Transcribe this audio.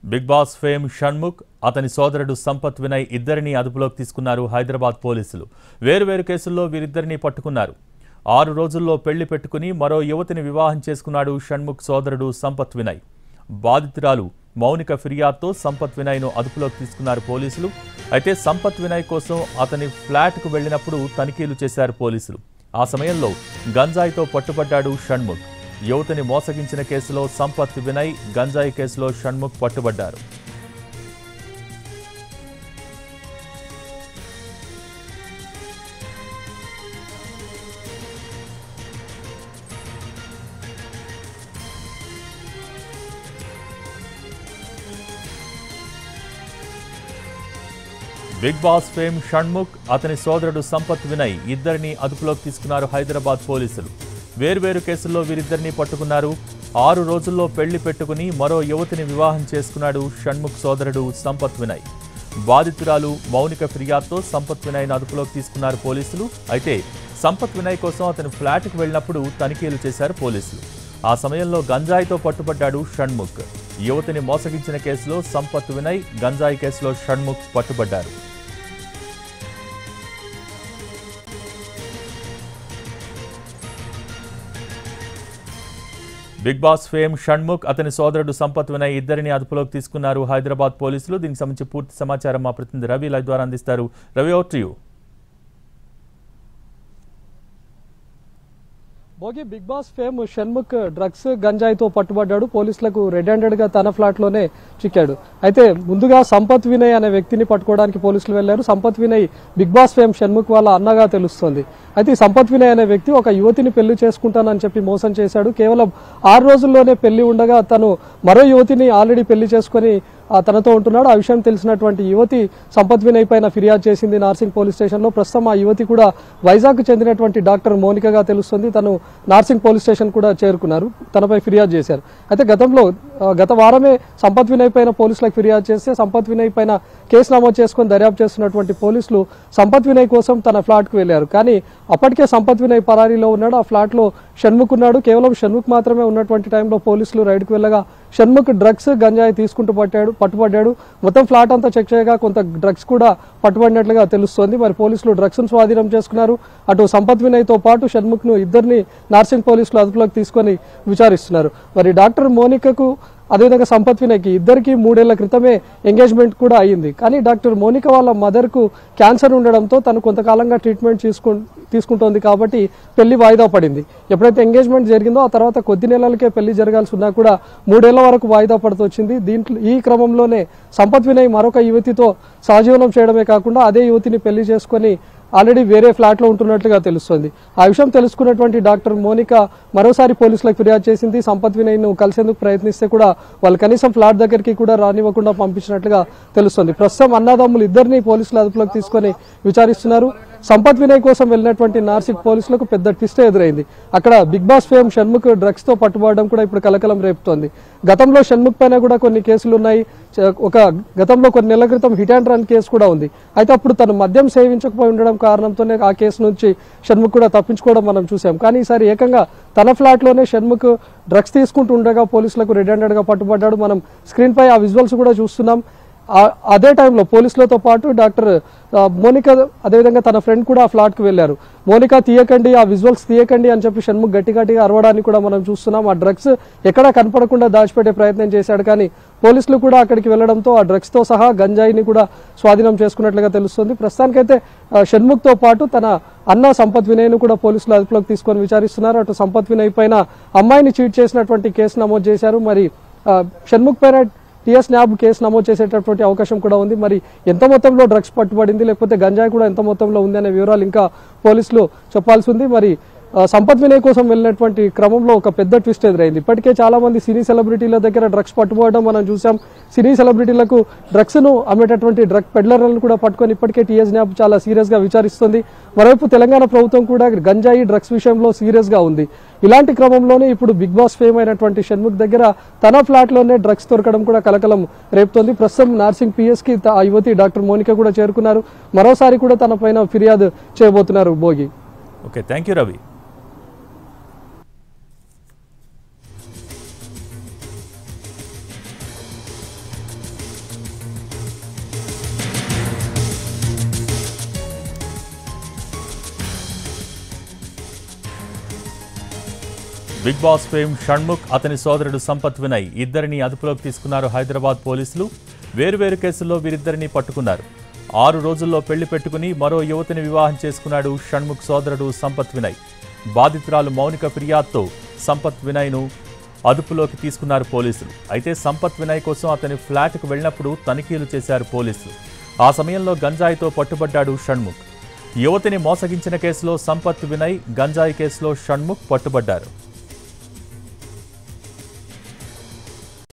big Boss fame Shanmukh అతని సోదరుడు సంపత్ వినయ్ ఇద్దరిని అదుపులోకి తీసుకున్నారు హైదరాబాద్ పోలీసులు వేరువేరు కేసుల్లో వీరిద్దరిని పట్టుకున్నారు ఆరు రోజుల్లో పెళ్లి పెట్టుకుని మరో యువతిని వివాహం చేసుకున్నాడు షణ్ముఖ్ సోదరుడు సంపత్ వినయ్ బాధితురాలు మౌనిక ఫిర్యాదుతో సంపత్ వినయ్ను అదుపులోకి తీసుకున్నారు పోలీసులు అయితే సంపత్ వినయ్ కోసం అతని ఫ్లాట్కు వెళ్లినప్పుడు తనిఖీలు చేశారు పోలీసులు ఆ సమయంలో గంజాయితో పట్టుబడ్డాడు షణ్ముఖ్ యువతిని మోసగించిన కేసులో సంపత్ వినయ్ గంజాయి కేసులో షణ్ముఖ్ పట్టుబడ్డారు బిగ్ బాస్ ఫేమ్ షణ్ముఖ్ అతని సోదరుడు సంపత్ వినయ్ ఇద్దరిని అదుపులోకి తీసుకున్నారు హైదరాబాద్ పోలీసులు వేర్వేరు కేసుల్లో వీరిద్దరిని పట్టుకున్నారు ఆరు రోజుల్లో పెళ్లి పెట్టుకుని మరో యువతిని వివాహం చేసుకున్నాడు షణ్ముఖ్ సోదరుడు సంపత్ వినయ్ బాధితురాలు మౌనిక ఫిర్యాదుతో సంపత్ వినయ్ను అదుపులోకి తీసుకున్నారు పోలీసులు అయితే సంపత్ వినయ్ కోసం అతని ఫ్లాట్కు వెళ్ళినప్పుడు తనిఖీలు చేశారు పోలీసులు ఆ సమయంలో గంజాయితో పట్టుబడ్డాడు షణ్ముఖ్ యువతిని మోసగించిన కేసులో సంపత్ వినయ్ గంజాయి కేసులో షణ్ముఖ్ పట్టుబడ్డారు బిగ్ బాస్ ఫేమ్ షణ్ముఖ్ అతని సోదరుడు సంపత్ వినయ్ ఇద్దరిని అదుపులోకి తీసుకున్నారు హైదరాబాద్ పోలీసులు దీనికి సంబంధించి పూర్తి సమాచారం మా ప్రతినిధి రవి లైవ్ ద్వారా అందిస్తారు Ravi over to you Bhogi Bigg Boss fame Shanmukh drugs గంజాయితో పట్టుబడ్డాడు పోలీసులకు రెడ్ హ్యాండెడ్ గా తన ఫ్లాట్ లోనే చిక్కాడు అయితే ముందుగా సంపత్ వినయ్ అనే వ్యక్తిని పట్టుకోవడానికి పోలీసులు వెళ్లారు Sampath Vinay Bigg Boss fame Shanmukh వాళ్ళ అన్నగా తెలుస్తోంది అయితే ఈ సంపత్ వినయ్ అనే వ్యక్తి ఒక యువతిని పెళ్లి చేసుకుంటానని చెప్పి మోసం చేశాడు కేవలం ఆరు రోజుల్లోనే పెళ్లి ఉండగా తను మరో యువతిని ఆల్రెడీ పెళ్లి చేసుకుని ఆ తనతో ఉంటున్నాడు ఆ విషయం తెలిసినటువంటి యువతి సంపత్ వినయ్ పైన ఫిర్యాదు చేసింది నార్సింగ్ పోలీస్ స్టేషన్లో ప్రస్తుతం ఆ యువతి కూడా వైజాగ్ చెందినటువంటి డాక్టర్ మౌనికగా తెలుస్తుంది తను నార్సింగ్ పోలీస్ స్టేషన్ కూడా చేరుకున్నారు తనపై ఫిర్యాదు చేశారు అయితే గతంలో ఆ, గత వారమే సంపత్ వినయ్ పైన పోలీసులకు ఫిర్యాదు చేస్తే సంపత్ వినయ్ పైన కేసు నమోదు చేసుకుని దర్యాప్తు చేస్తున్నటువంటి పోలీసులు సంపత్ వినయ్ కోసం తన ఫ్లాట్కు వెళ్లారు కానీ అప్పటికే సంపత్ వినయ్ పరారీలో ఉన్నాడు ఆ ఫ్లాట్లో షణ్ముఖ్ ఉన్నాడు కేవలం షణ్ముఖ్ మాత్రమే ఉన్నటువంటి టైంలో పోలీసులు రైడ్కు వెళ్ళగా షణ్ముఖ్ డ్రగ్స్ గంజాయి తీసుకుంటూ పట్టాడు పట్టుబడ్డాడు మొత్తం ఫ్లాట్ అంతా చెక్ చేయగా కొంత డ్రగ్స్ కూడా పట్టుబడినట్లుగా తెలుస్తోంది మరి పోలీసులు డ్రగ్స్ ను స్వాధీనం చేసుకున్నారు అటు సంపత్ వినయ్ తో పాటు షణ్ముఖ్ ను ఇద్దరిని నార్సింగ్ పోలీసులు అదుపులోకి తీసుకొని విచారిస్తున్నారు మరి డాక్టర్ మోనికకు అదేవిధంగా సంపత్ వినయ్కి ఇద్దరికి మూడేళ్ల క్రితమే ఎంగేజ్మెంట్ కూడా అయ్యింది కానీ డాక్టర్ మోనిక వాళ్ళ మదర్కు క్యాన్సర్ ఉండడంతో తను కొంతకాలంగా ట్రీట్మెంట్ తీసుకు తీసుకుంటోంది కాబట్టి పెళ్లి వాయిదా పడింది ఎప్పుడైతే ఎంగేజ్మెంట్ జరిగిందో ఆ తర్వాత కొద్ది నెలలకే పెళ్లి జరగాల్సి ఉన్నా కూడా మూడేళ్ల వరకు వాయిదా పడుతూ వచ్చింది దీంట్లో ఈ క్రమంలోనే సంపత్ వినయ్ మరొక యువతితో సహజీవనం చేయడమే కాకుండా అదే యువతిని పెళ్లి చేసుకొని ఆల్రెడీ వేరే ఫ్లాట్లో ఉంటున్నట్లుగా తెలుస్తోంది ఆ విషయం తెలుసుకున్నటువంటి డాక్టర్ మోనిక మరోసారి పోలీసులకు ఫిర్యాదు చేసింది సంపత్ వినయ్ను కలిసేందుకు ప్రయత్నిస్తే కూడా వాళ్ళు కనీసం ఫ్లాట్ దగ్గరికి కూడా రానివ్వకుండా పంపించినట్లుగా తెలుస్తోంది ప్రస్తుతం అన్నదమ్ములు ఇద్దరిని పోలీసులు అదుపులోకి తీసుకొని విచారిస్తున్నారు సంపత్ వినయ్ కోసం వెళ్ళినటువంటి నార్సిక్ పోలీసులకు పెద్ద ట్విస్ట్ ఎదురైంది అక్కడ Bigg Boss fame Shanmukh drugs తో పట్టుబడడం కూడా ఇప్పుడు కలకలం రేపుతోంది గతంలో షణ్ముఖ్ పైన కూడా కొన్ని కేసులు ఉన్నాయి చ- ఒక గతంలో కొన్ని నెలల క్రితం హిట్ అండ్ రన్ కేసు కూడా ఉంది అయితే అప్పుడు తను మద్యం సేవించకపోయి ఉండడం కారణంతోనే ఆ కేసు నుంచి షణ్ముఖ్ కూడా తప్పించుకోవడం మనం చూసాం కానీ ఈసారి ఏకంగా తన ఫ్లాట్ లోనే షణ్ముఖ్ డ్రగ్స్ తీసుకుంటూ ఉండగా పోలీసులకు రెడ్ హ్యాండెడ్ గా పట్టుబడ్డాడు మనం స్క్రీన్ పై ఆ విజువల్స్ కూడా చూస్తున్నాం ఆ- అదే టైంలో పోలీసులతో పాటు డాక్టర్ ఆ, మోనిక అదేవిధంగా తన ఫ్రెండ్ కూడా ఆ ఫ్లాట్కి వెళ్ళారు మోనిక తీయకండి ఆ విజువల్స్ తీయకండి అని చెప్పి షణ్ముఖ్ గట్టి గట్టిగా అరవడాన్ని కూడా మనం చూస్తున్నాం ఆ డ్రగ్స్ ఎక్కడా కనపడకుండా దాచిపెట్టే ప్రయత్నం చేశాడు కానీ పోలీసులు కూడా అక్కడికి వెళ్లడంతో ఆ డ్రగ్స్ తో సహా గంజాయిని కూడా స్వాధీనం చేసుకున్నట్లుగా తెలుస్తుంది ప్రస్తుతానికైతే ఆ, షణ్ముఖ్ తో పాటు తన అన్న సంపత్ వినయ్ను కూడా పోలీసులు అదుపులోకి తీసుకొని విచారిస్తున్నారు అటు సంపత్ వినయ్ పైన అమ్మాయిని చీట్ చేసినటువంటి కేసు నమోదు చేశారు మరి ఆ, షణ్ముఖ్ పైన టీఎస్ న్యాబ్ కేసు నమోదు చేసేటటువంటి అవకాశం కూడా ఉంది మరి ఎంత మొత్తంలో డ్రగ్స్ పట్టుబడింది లేకపోతే గంజాయి కూడా ఎంత మొత్తంలో ఉంది అనే వివరాలు ఇంకా పోలీసులు చెప్పాల్సి ఉంది మరి ఆ, సంపత్ వినయ్ కోసం వెళ్ళినటువంటి క్రమంలో ఒక పెద్ద ట్విస్ట్ ఎదురైంది ఇప్పటికే చాలా మంది సినీ సెలబ్రిటీల దగ్గర డ్రగ్స్ పట్టుకోవడం మనం చూసాం సినీ సెలబ్రిటీలకు డ్రగ్స్ ను అమ్మేటటువంటి డ్రగ్ పెడ్లర్లను కూడా పట్టుకొని ఇప్పటికే టీఎస్ న్యాబ్ చాలా సీరియస్ గా విచారిస్తుంది మరోవైపు తెలంగాణ ప్రభుత్వం కూడా గంజాయి డ్రగ్స్ విషయంలో సీరియస్ గా ఉంది ఇలాంటి క్రమంలోనే ఇప్పుడు బిగ్ బాస్ ఫేమ్ అయినటువంటి షణ్ముఖ్ దగ్గర తన ఫ్లాట్ లోనే డ్రగ్స్ దొరకడం కూడా కలకలం రేపుతోంది ప్రస్తుతం నార్సింగ్ పిఎస్ కి త- ఆ యువతి డాక్టర్ మోనిక కూడా చేరుకున్నారు మరోసారి కూడా తన పైన ఫిర్యాదు చేయబోతున్నారు Bhogi okay thank you Ravi Bigg Boss fame Shanmukh అతని సోదరుడు సంపత్ వినయ్ ఇద్దరిని అదుపులోకి తీసుకున్నారు హైదరాబాద్ పోలీసులు వేరువేరు కేసుల్లో వీరిద్దరిని పట్టుకున్నారు ఆరు రోజుల్లో పెళ్లి పెట్టుకుని మరో యువతిని వివాహం చేసుకున్నాడు షణ్ముఖ్ సోదరుడు సంపత్ వినయ్ బాధితురాలు మౌనిక ఫిర్యాదుతో సంపత్ వినయ్ను అదుపులోకి తీసుకున్నారు పోలీసులు అయితే సంపత్ వినయ్ కోసం అతని ఫ్లాట్కు వెళ్ళినప్పుడు తనిఖీలు చేశారు పోలీసులు ఆ సమయంలో గంజాయితో పట్టుబడ్డాడు షణ్ముఖ్ యువతిని మోసగించిన కేసులో సంపత్ వినయ్ గంజాయి కేసులో షణ్ముఖ్ పట్టుబడ్డారు